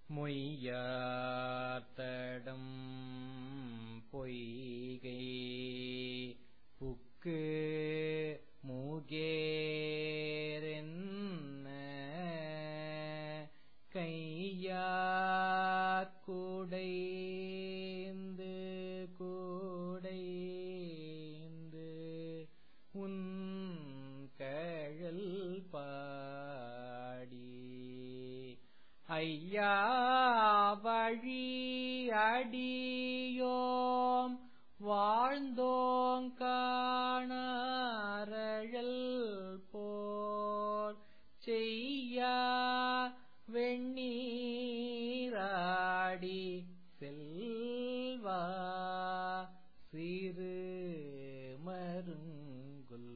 மொய்யாத்தடம் பொய்கை book மூகேரென்ன கையாக்குடைந்து கூடைந்து உன் கழல் பாடி ஐயா வழி அடியோம் வாழ்ந்தோங் காணாரழல் போர் செய்யா வெண்ணீராடி செல்வா சிறு மருங்குல்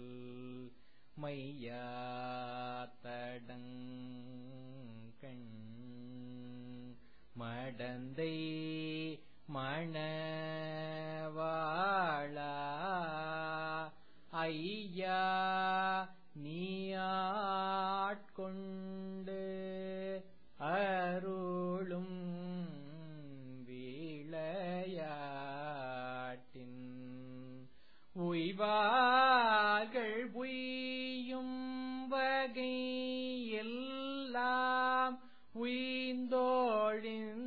மையாத்தடங்கண் மடந்தை மணவாளா ஐயா நீயாட்கொண்டு அருளும் விளையாட்டின் உய்வார்கள் உய்யும் வகை எல்லாம் உய்ந்தோழின்